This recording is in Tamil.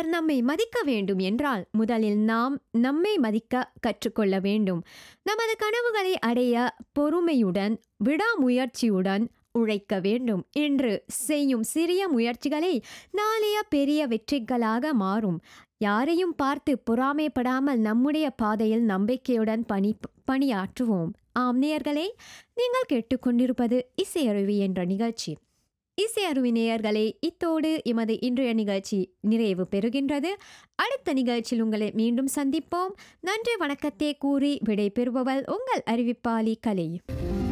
பிறர் நம்மை மதிக்க வேண்டும் என்றால் முதலில் நாம் நம்மை மதிக்க கற்றுக்கொள்ள வேண்டும் நமது கனவுகளை அடைய பொறுமையுடன் விடாமுயற்சியுடன் உழைக்க வேண்டும் என்று செய்யும் சிறிய முயற்சிகளை நாளைய பெரிய வெற்றிகளாக மாறும் யாரையும் பார்த்து பொறாமைப்படாமல் நம்முடைய பாதையில் நம்பிக்கையுடன் பணி பணியாற்றுவோம் ஆம் நேயர்களே நீங்கள் கேட்டுக்கொண்டிருப்பது இசையருவி என்ற நிகழ்ச்சி இசையருவி நேயர்களே இத்தோடு எமது இன்றைய நிகழ்ச்சி நிறைவு பெறுகின்றது அடுத்த நிகழ்ச்சியில் உங்களை மீண்டும் சந்திப்போம் நன்றி வணக்கத்தை கூறி விடை பெறுபவள் உங்கள் அறிவிப்பாளி கலை